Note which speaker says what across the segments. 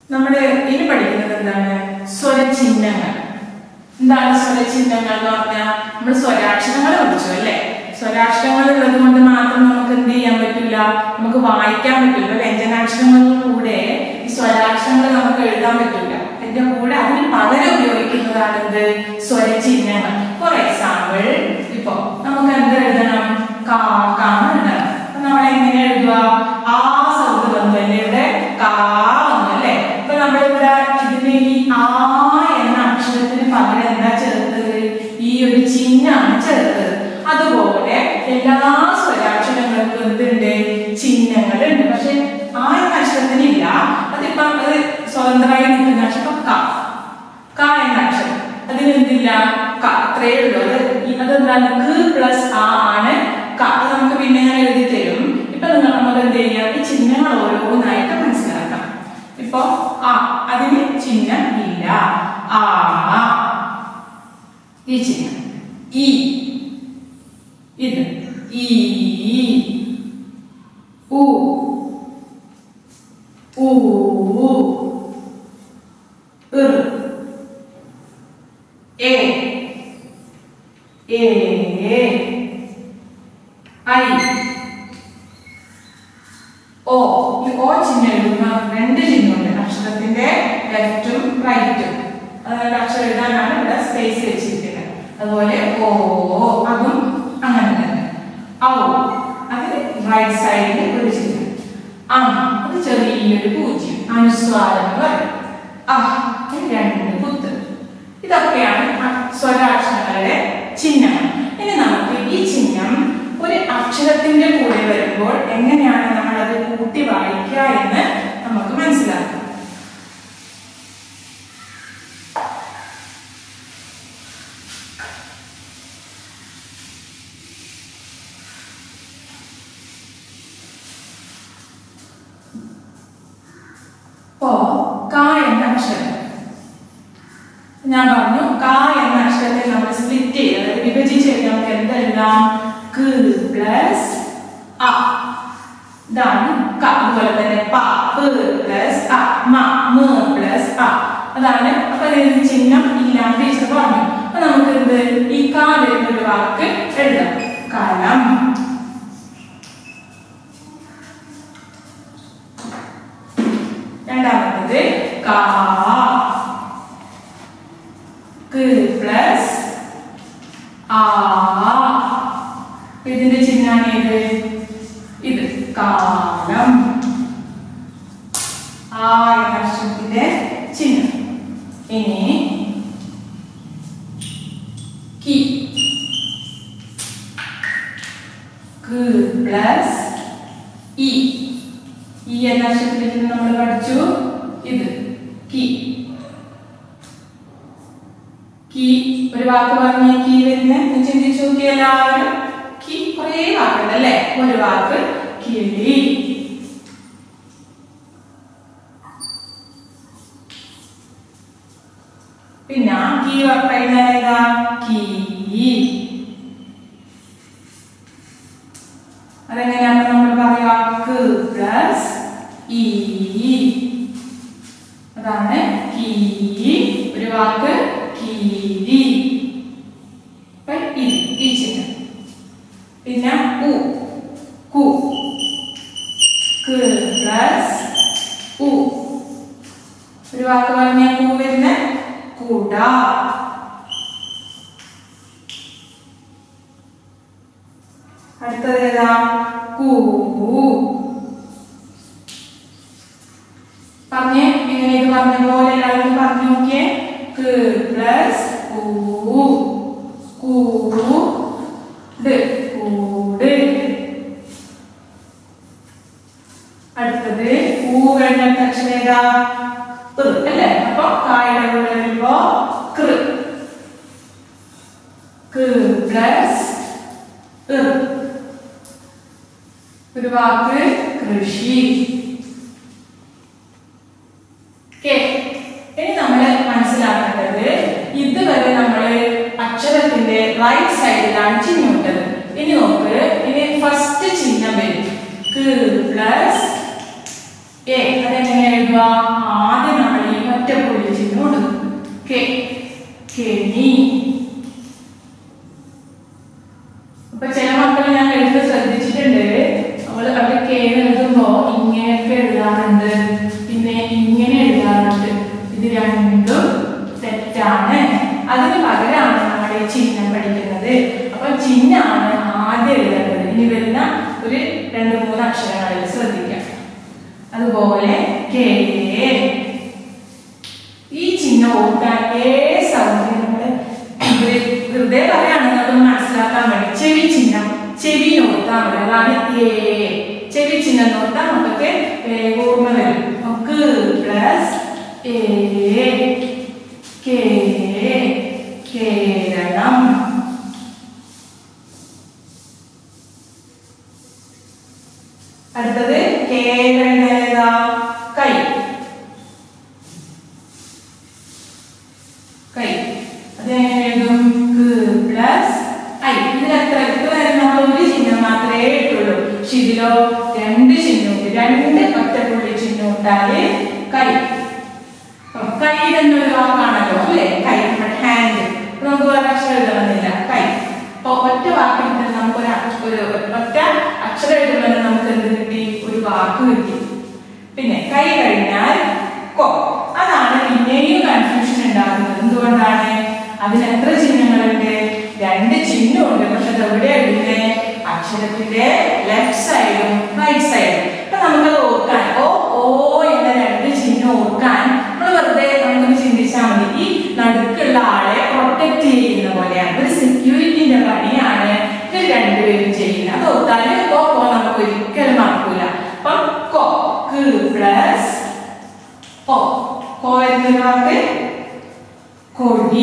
Speaker 1: നമ്മൾ ഇനി പഠിക്കുന്നത് എന്താണ് സ്വരചിഹ്നങ്ങൾ എന്താണ് സ്വരചിഹ്നങ്ങൾ എന്ന് പറഞ്ഞാൽ നമ്മൾ സ്വരാക്ഷരങ്ങൾ പഠിച്ചു അല്ലേ സ്വരാക്ഷരങ്ങൾ ഉള്ളത് കൊണ്ട് മാത്രം നമുക്ക് എന്ത് ചെയ്യാൻ പറ്റില്ല നമുക്ക് വായിക്കാൻ പറ്റില്ല വ്യഞ്ജനാക്ഷരങ്ങളുടെ കൂടെ ഈ സ്വരാക്ഷരങ്ങൾ നമുക്ക് എഴുതാൻ പറ്റില്ല അതിന്റെ കൂടെ അതിന് പകരം ഉപയോഗിക്കുന്നതാണ് എന്ത് സ്വരചിഹ്നങ്ങൾ ഫോർ എക്സാമ്പിൾ ഇപ്പൊ നമുക്ക് എന്ത് എഴുതണം കാ കാ എഴുതണം അപ്പൊ നമ്മൾ എങ്ങനെ എഴുതുക ആ സൗണ്ട് വന്നു അല്ലേ ഇവിടെ കാ വന്നു അല്ലേ അപ്പൊ നമ്മളിവിടെ ഇതിന് ഈ ആ എന്ന അക്ഷരത്തിന് പകരം എന്താ ചേർത്തത് ഈ ഒരു ചിഹ്നമാണ് ചേർത്തത് അതുപോലെ എല്ലാ സ്വരാക്ഷരങ്ങൾക്കും എന്തുണ്ട് ചിഹ്നങ്ങളുണ്ട് പക്ഷെ ആ എന്ന അക്ഷരത്തിനില്ല അതിപ്പോ അത് സ്വതന്ത്രമായി നിൽക്കുന്ന അക്ഷരം ക ക എന്ന അക്ഷരം അതിനെന്തില്ല ക അത്രയേ ഉള്ളൂ അത് ഈ- അതെന്താണ് ക് പ്ലസ് ആ ആണ് ക അത് നമുക്ക് പിന്നെ ഞാൻ എഴുതി തരും ഇപ്പൊ നിങ്ങൾ നമുക്ക് എന്ത് ചെയ്യാം ഈ ചിഹ്നങ്ങൾ ഓരോന്നായിട്ട് മനസ്സിലാക്കാം ഇപ്പൊ ആ അതിന് ചിഹ്നം ഇല്ല ആ ഈ ചിഹ്നം ഈ ഇത് ഈ ഉ ഊ ഇർ എ എ ഐ ഓ ഈ ഓ ചിഹ്നം എഴുതുന്ന രണ്ട് ചിഹ്നമുണ്ട് അക്ഷരത്തിന്റെ ലെഫ്റ്റും റൈറ്റും അതായത് അക്ഷരം എഴുതാനാണ് ഇവിടെ സ്പേസ് വെച്ചിരിക്കുന്നത് അതുപോലെ ഓ അതും അങ്ങനെ തന്നെ ഔ അതിന് റൈറ്റ് സൈഡിൽ ഒരു ചിഹ്നം അം അത് ചെറിയൊരു പൂജ്യം അനുസ്വാരം എന്ന് പറയും അഹ് ഇത് രണ്ട് കുത്ത് ഇതൊക്കെയാണ് അ- സ്വരാക്ഷരങ്ങളുടെ ചിഹ്നങ്ങൾ ഇനി നമുക്ക് ഈ ചിഹ്നം ഒരു അക്ഷരത്തിന്റെ കൂടെ വരുമ്പോൾ എങ്ങനെയാണ് നമ്മൾ അത് കൂട്ടി വായിക്കുക എന്ന് നമുക്ക് മനസ്സിലാക്കാം ഇപ്പോ ക എന്ന അക്ഷരം ഞാൻ പറഞ്ഞു ക എന്ന അക്ഷരത്തെ നമ്മൾ സ്പ്ലിറ്റ് ചെയ്ത് അതായത് വിഭജിച്ച് കഴിഞ്ഞാൽ നമുക്ക് എന്തെല്ലാം ക് പ്ലസ് അ ഇതാണ് ക അതുപോലെ തന്നെ പ പ് പ്ലസ് അ മ മ പ്ലസ് അ അതാണ് അപ്പൊ ഇതിന് ചിഹ്നം ഇല്ലാണ്ട് ടീച്ചർ പറഞ്ഞു അപ്പൊ നമുക്ക് എന്ത് ഈ ക വരുന്ന ഒരു വാക്ക് എഴുതാം കലം രണ്ടാമത്തത് കാ ക് പ്ലസ് ആ ഇതിന്റെ ചിഹ്നമാണ് ഏത് ഇത് കാലം ആ എന്ന അക്ഷരത്തിന്റെ ചിഹ്നം ഇനി കി ക് പ്ലസ് ഇ ഈ എന്ന അക്ഷരത്തിന്റെ ചിഹ്നം നമ്മൾ പഠിച്ചു ഇത് കി കീ ഒരു വാക്ക് പറഞ്ഞ കീ വരുന്ന ചിന്തിച്ചു നോക്കി എല്ലാവരും കീ കുറേ വാക്കുണ്ട് അല്ലേ ഒരു വാക്ക് കിളി പിന്നെ കീ കഴിഞ്ഞാൽ ഏതാ കീ അതെങ്ങനെയാണ് നമ്മൾ പറയാ ക്ക് പ്ലസ് ഈ അതാണ് കീ ഒരു വാക്ക് കീരി അപ്പൊ ഇത് ഈ ചിഹ്നം പിന്നെ ഉ കു ക്ക് പ്ലസ് ഉ ഒരു വാക്ക് പറഞ്ഞ കു വരുന്ന കുട അടുത്തത് ഏതാ കൂ പറഞ്ഞേ എങ്ങനെ ഇത് പറഞ്ഞ പോലെ എല്ലാവരും പറഞ്ഞു നോക്കിയേ ക്ക് പ്ലസ് കൂ കൂട് കൂട് അടുത്തത് ഊ കഴിഞ്ഞ അക്ഷരം ഏതാ കൃ അല്ലേ അപ്പൊ കായുടെ കൂടെ വരുമ്പോ കൃ ക് പ്ലസ് ഇർ ഒരു വാക്ക് കൃഷി കെ ഇനി നമ്മൾ മനസ്സിലാക്കേണ്ടത് ഇതുവരെ നമ്മൾ അക്ഷരത്തിന്റെ റൈറ്റ് സൈഡിലാണ് ചിഹ്നം ഇട്ടത് ഇനി നോക്ക് ഇനി ഫസ്റ്റ് ചിഹ്നം വരും ക്ക് പ്ലസ് എ അതെങ്ങനെ എഴുതുക ആദ്യം കെ കെണി അപ്പൊ ചില മക്കൾ ഞാൻ എഴുതി ശ്രദ്ധിച്ചിട്ടുണ്ട് അവള് അവര് കേൾ എഴുതുമ്പോ ഇങ്ങനെയൊക്കെ എഴുതാറുണ്ട് പിന്നെ ഇങ്ങനെ എഴുതാറുണ്ട് ഇത് രണ്ടും തെറ്റാണ് അതിന് പകരമാണ് നമ്മൾ ഈ ചിഹ്നം പഠിക്കുന്നത് അപ്പൊ ചിഹ്നമാണ് ആദ്യം എഴുതേണ്ടത് ഇനി വരുന്ന ഒരു രണ്ട് മൂന്ന് അക്ഷരങ്ങളിൽ ശ്രദ്ധിക്കാം അതുപോലെ കെ ഈ ചിഹ്നം ഓർക്കാൻ ഏത് സൗകര്യം നമ്മള് വെറുതെ പറയുകയാണെങ്കിൽ അതൊന്ന് മനസ്സിലാക്കാൻ വേണ്ടി ചെവി ചിഹ്നം ചെവി നോർത്താൻ മതി അതാണ് ഏ ചെവി ചിഹ്നം നോർത്താൻ നമുക്ക് വേഗം ഓർമ്മ വരും നമുക്ക് പ്ലസ് ഏ കേ കേരളം അടുത്തത് കേരള കൈ കൈ അത് എങ്ങനെ എഴുതും പ്ലസ് ഐ ഇതിൽ എത്ര എത്ര വരുന്ന ഒരു ചിഹ്നം മാത്രമേ ഇട്ടുള്ളൂ പക്ഷെ ഇതിലോ രണ്ട് ചിഹ്നമുണ്ട് രണ്ട് ഒറ്റപ്പുള്ളി ചിഹ്നം ഉണ്ടാല് കൈ അപ്പൊ കൈ എന്നൊരു വാക്കാണല്ലോ അല്ലേ കൈ ഹാൻഡ് നമുക്ക് വേറെ അക്ഷരം എഴുതണമെന്നില്ല കൈ അപ്പൊ ഒറ്റ വാക്കിൽ തന്നെ നമുക്ക് ഒരു അക്ഷ- ഒരു ഒറ്റ അക്ഷരം എഴുതുമ്പോൾ നമുക്ക് എന്ത് കിട്ടി ഒരു വാക്ക് കിട്ടി പിന്നെ കൈ കഴിഞ്ഞാൽ കൊ അതാണ് പിന്നെയും കൺഫ്യൂഷൻ ഉണ്ടാകുന്നത് എന്തുകൊണ്ടാണ് അതിന് എത്ര ചിഹ്നങ്ങളുണ്ട് രണ്ട് ചിഹ്നമുണ്ട് പക്ഷെ അത് എവിടെ എഴുതുന്നത് അക്ഷരത്തിന്റെ ലെഫ്റ്റ് സൈഡും റൈറ്റ് സൈഡും അപ്പൊ നമുക്കത് ഓർക്കാൻ ഓ ഓ എന്ന രണ്ട് ചിഹ്നം ഓർക്കാൻ നമ്മൾ വെറുതെ നമുക്കൊന്ന് ചിന്തിച്ചാൽ മതി ഈ നടുക്കുള്ള ആളെ പ്രൊട്ടക്ട് ചെയ്യുന്ന പോലെയാണ് ഒരു സെക്യൂരിറ്റിന്റെ പണിയാണ് ഇവർ രണ്ടുപേരും ചെയ്യുന്നത് അത് ഓർത്താല് കോ കോ നമുക്ക് ഒരിക്കലും മറക്കൂല അപ്പം കോ ക് പ്ലസ് ഓ കോ എന്ന വാക്ക് കൊടി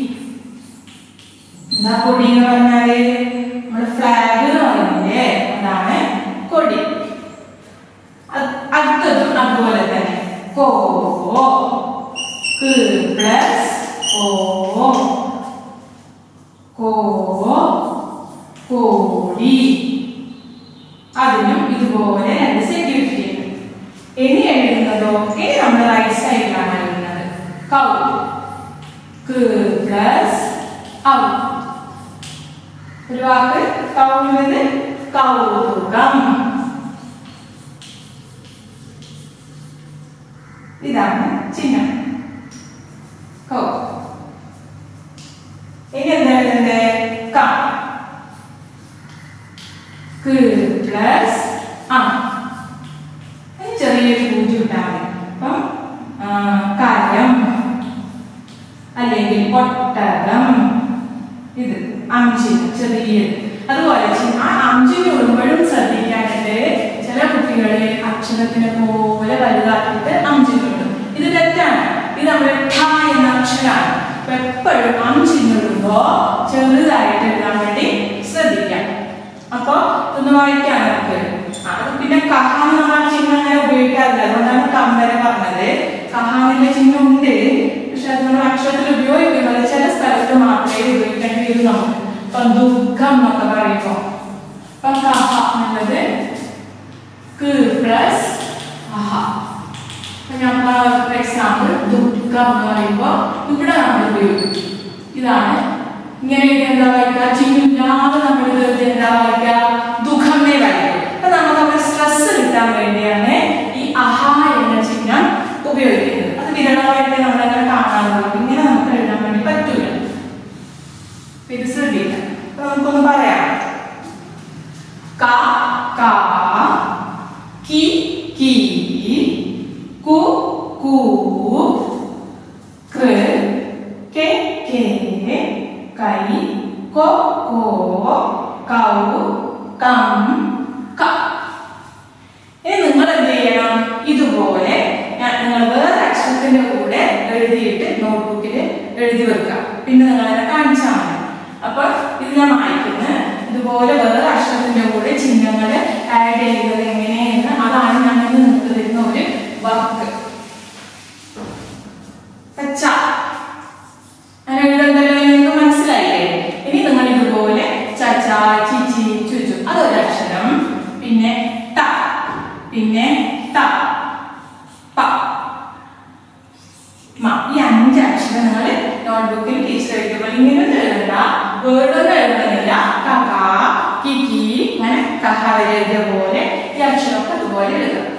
Speaker 1: എന്താ കൊടി എന്ന് പറഞ്ഞാല് നമ്മുടെ ഫ്ലാഗ് എന്ന് പറയുന്നില്ലേ അതാണ് കൊടി അത് അടുത്തതും അതുപോലെ തന്നെ കോ ക് പ്ലസ് ഓ കോ കോടി അതിനും ഇതുപോലെ രണ്ട് സെക്യൂരിറ്റി ഉണ്ട് ഇനി എഴുതുന്നതോ ഇനി നമ്മൾ റൈറ്റ് സൈഡിലാണ് എഴുതുന്നത് കൗ ക് പ്ലസ് ഔ ഒരു വാക്ക് കൗന്നത് കൗതുകം ഇതാണ് ചിഹ്നം കൗ ഇനി എന്താ എഴുതണ്ടേ ക ക് പ്ലസ് ആ അതിന് ചെറിയൊരു പൂജ്യം ഉണ്ടാവും അപ്പം ആ, കരം അല്ലെങ്കിൽ ഒട്ടകം ഇത് അഞ്ചിന് ചെറിയത് അതുപോലെ ചി- ആ അഞ്ചിന് വിടുമ്പോഴും ശ്രദ്ധിക്കാനുണ്ട് ചില കുട്ടികളെ അക്ഷരത്തിനെ പോലെ വലുതാക്കിയിട്ട് അഞ്ചിന് വിടും ഇത് തെറ്റാണ് ഇത് നമ്മുടെ ഠ എന്ന അക്ഷരമാണ് അപ്പൊ എപ്പോഴും അഞ്ചിന് വിടുമ്പോ ചെറുതായിട്ട് എഴുതാൻ വേണ്ടി ശ്രദ്ധിക്കാം അപ്പൊ ഒന്ന് വായിക്കാം നമുക്ക് ആ, അത് പിന്നെ കഹാൻ നമ്മൾ ആ ചിഹ്നം അങ്ങനെ ഉപയോഗിക്കാറില്ല അതുകൊണ്ടാണ് കമ്പര പറഞ്ഞത് കഹാനിന്റെ ചിഹ്നം ഉണ്ട് പക്ഷെ അത് നമ്മൾ അക്ഷരത്തിൽ ഉപയോഗിക്കുന്നത് ചില സ്ഥലത്ത് മാത്രമേ ഉപയോഗിക്കേണ്ടി വരും നമുക്ക് ഇപ്പൊ ദുഃഖം എന്നൊക്കെ പറയുമ്പോ അപ്പൊ കഹ എന്നുള്ളത് ക് പ്ലസ് അഹ അപ്പൊ ഞാൻ ഫോർ എക്സാമ്പിൾ ദുഃഖം എന്ന് പറയുമ്പോ ഇവിടെ നമ്മൾ ഉപയോഗിക്കും ഇതാണ് ഇങ്ങനെ ഇത് എന്താ വായിക്കുക ചിഹ്നമില്ലാതെ നമ്മൾ ഇത് എന്താ വായിക്കുക ദുഃഖമേ വായിക്കും അപ്പൊ നമുക്ക് അവിടെ സ്ട്രെസ് കിട്ടാൻ വേണ്ടിയാണ് ഈ അഹ എന്ന ചിഹ്നം ഉപയോഗിക്കുന്നത് അത് വിരളമായിട്ട് നമ്മളങ്ങനെ കാണാറുള്ളൂ ഇങ്ങനെ നമുക്ക് എഴുതാൻ വേണ്ടി പറ്റൂല അപ്പൊ ഇത് ശ്രദ്ധിക്കാം അപ്പൊ നമുക്കൊന്ന് പറയാം ക കാ കി കീ കു കൂ കൃ കെ കേ കൈ കൊ കോ കൗ കം ക ഇനി നിങ്ങൾ എന്ത് ചെയ്യണം ഇതുപോലെ ഞാൻ നിങ്ങൾ വേറെ അക്ഷരത്തിന്റെ കൂടെ എഴുതിയിട്ട് നോട്ട്ബുക്കിൽ എഴുതി വെക്കാം പിന്നെ നിങ്ങൾ അതിനെ കാണിച്ചാൽ മതി അപ്പൊ ഇത് ഞാൻ വായിക്കുന്നത് ഇതുപോലെ വേറെ അക്ഷരത്തിന്റെ കൂടെ ചിഹ്നങ്ങൾ ആഡ് ചെയ്യുന്നത് എങ്ങനെയെന്ന് അതാണ് ഞാൻ ഇന്ന് നിങ്ങൾക്ക് തരുന്ന ഒരു വർക്ക് പച്ച അങ്ങനെ എഴുതുന്നല്ലോ നിങ്ങൾക്ക് മനസ്സിലായില്ലേ ഇനി നിങ്ങൾ ഇതുപോലെ ചച്ച ചിച്ചി ചുച്ചു അതൊരക്ഷരം പിന്നെ ത പിന്നെ ത പ മ ഈ അഞ്ച് അക്ഷരം നിങ്ങൾ നോട്ട്ബുക്കിൽ ടീച്ചർ എഴുതുമ്പോൾ ഇങ്ങനെ എഴുതണ്ട വേർഡൊന്നും എഴുതുന്നില്ല കക കിക്കി അങ്ങനെ കഹ വരെ എഴുതിയ പോലെ ഈ അക്ഷരമൊക്കെ അതുപോലെ എഴുതാം